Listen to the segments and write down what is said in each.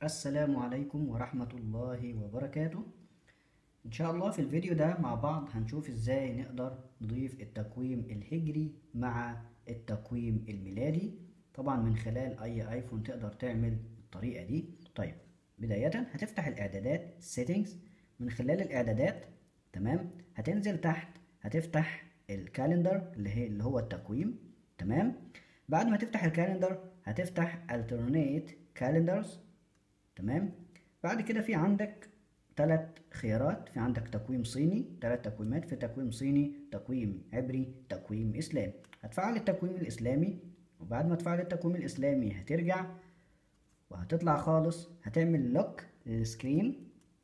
السلام عليكم ورحمة الله وبركاته إن شاء الله في الفيديو ده مع بعض هنشوف إزاي نقدر نضيف التقويم الهجري مع التقويم الميلادي طبعا من خلال أي آيفون تقدر تعمل الطريقة دي طيب بداية هتفتح الإعدادات settings من خلال الإعدادات تمام هتنزل تحت هتفتح الكالندر اللي هي اللي هو التقويم تمام بعد ما تفتح الكالندر هتفتح alternate calendars تمام بعد كده في عندك ثلاث خيارات في عندك تقويم صيني ثلاث تقويمات في تقويم صيني تقويم عبري تقويم اسلامي هتفعل التقويم الاسلامي وبعد ما تفعل التقويم الاسلامي هترجع وهتطلع خالص هتعمل لوك للسكرين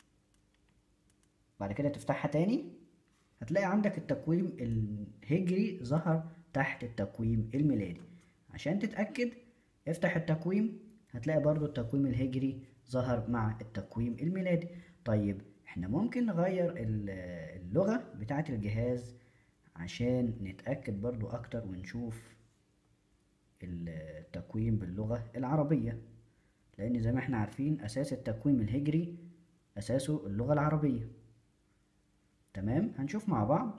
بعد كده تفتحها تاني هتلاقي عندك التقويم الهجري ظهر تحت التقويم الميلادي عشان تتأكد افتح التقويم هتلاقي برضو التقويم الهجري ظهر مع التقويم الميلادي طيب احنا ممكن نغير اللغة بتاعة الجهاز عشان نتأكد برضو اكتر ونشوف التقويم باللغة العربية لان زي ما احنا عارفين اساس التقويم الهجري اساسه اللغة العربية تمام هنشوف مع بعض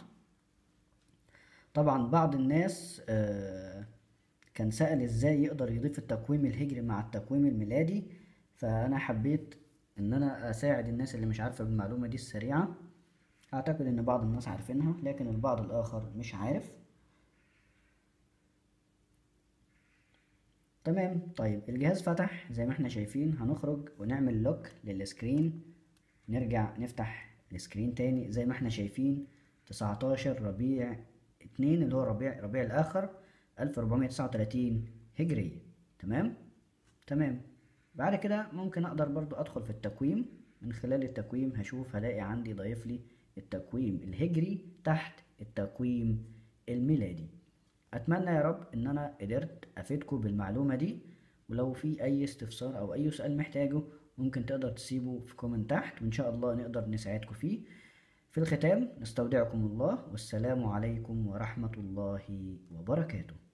طبعا بعض الناس آه كان سأل ازاي يقدر يضيف التقويم الهجري مع التقويم الميلادي فانا حبيت ان انا اساعد الناس اللي مش عارفة بالمعلومة دي السريعة اعتقد ان بعض الناس عارفينها لكن البعض الاخر مش عارف تمام طيب الجهاز فتح زي ما احنا شايفين هنخرج ونعمل لوك للسكرين نرجع نفتح السكرين تاني زي ما احنا شايفين تسعتاشر ربيع اتنين اللي هو ربيع ربيع الاخر الف ربعمية تسعة وتلاتين هجرية تمام تمام بعد كده ممكن اقدر برضو ادخل في التقويم من خلال التقويم هشوف هلاقي عندي ضايف لي التقويم الهجري تحت التقويم الميلادي اتمنى يا رب ان انا قدرت افيدكم بالمعلومة دي ولو في اي استفسار او اي سؤال محتاجه ممكن تقدر تسيبه في كومنت تحت وان شاء الله نقدر نساعدكم فيه في الختام نستودعكم الله والسلام عليكم ورحمة الله وبركاته